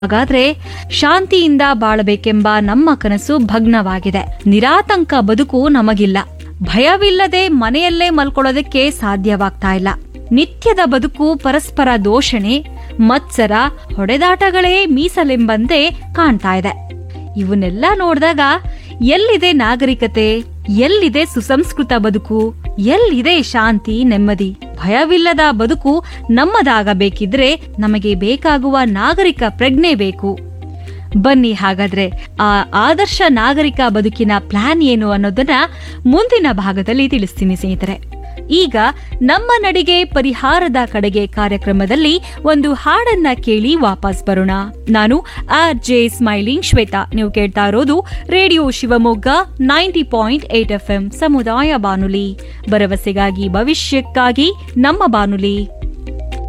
ಹಾಗಾದ್ರೆ ಶಾಂತಿಯಿಂದ ಬಾಳಬೇಕೆಂಬ ನಮ್ಮ ಕನಸು ಭಗ್ನವಾಗಿದೆ ನಿರಾತಂಕ ಬದುಕು ನಮಗಿಲ್ಲ ಭಯವಿಲ್ಲದೆ ಮನೆಯಲ್ಲೇ ಮಲ್ಕೊಳ್ಳೋದಕ್ಕೆ ಸಾಧ್ಯವಾಗ್ತಾ ಇಲ್ಲ ನಿತ್ಯದ ಬದುಕು ಪರಸ್ಪರ ದೋಷಣೆ ಮತ್ಸರ ಹೊಡೆದಾಟಗಳೇ ಮೀಸಲೆಂಬಂತೆ ಕಾಣ್ತಾ ಇದೆ ಇವನ್ನೆಲ್ಲ ನೋಡಿದಾಗ ಎಲ್ಲಿದೆ ನಾಗರಿಕತೆ ಎಲ್ಲಿದೆ ಸುಸಂಸ್ಕೃತ ಬದುಕು ಎಲ್ಲಿದೆ ಶಾಂತಿ ನೆಮ್ಮದಿ ಭಯವಿಲ್ಲದ ಬದುಕು ನಮ್ಮದಾಗಬೇಕಿದ್ರೆ ನಮಗೆ ಬೇಕಾಗುವ ನಾಗರಿಕ ಪ್ರಜ್ಞೆ ಬೇಕು ಬನ್ನಿ ಹಾಗಾದ್ರೆ ಆ ಆದರ್ಶ ನಾಗರಿಕ ಬದುಕಿನ ಪ್ಲಾನ್ ಏನು ಅನ್ನೋದನ್ನ ಮುಂದಿನ ಭಾಗದಲ್ಲಿ ತಿಳಿಸ್ತೀನಿ ಸ್ನೇಹಿತರೆ ಈಗ ನಮ್ಮ ನಡಿಗೆ ಪರಿಹಾರದ ಕಡೆಗೆ ಕಾರ್ಯಕ್ರಮದಲ್ಲಿ ಒಂದು ಹಾಡನ್ನ ಕೇಳಿ ವಾಪಸ್ ಬರೋಣ ನಾನು ಆರ್ ಜೆ ಸ್ಮೈಲಿಂಗ್ ಶ್ವೇತಾ ನೀವು ಕೇಳ್ತಾ ಇರೋದು radio Shivamogga ninety point eight F M ಸಮುದಾಯ ಬಾನುಲಿ ಭರವಸೆಗಾಗಿ ಭವಿಷ್ಯಕ್ಕಾಗಿ ನಮ್ಮ ಬಾನುಲಿ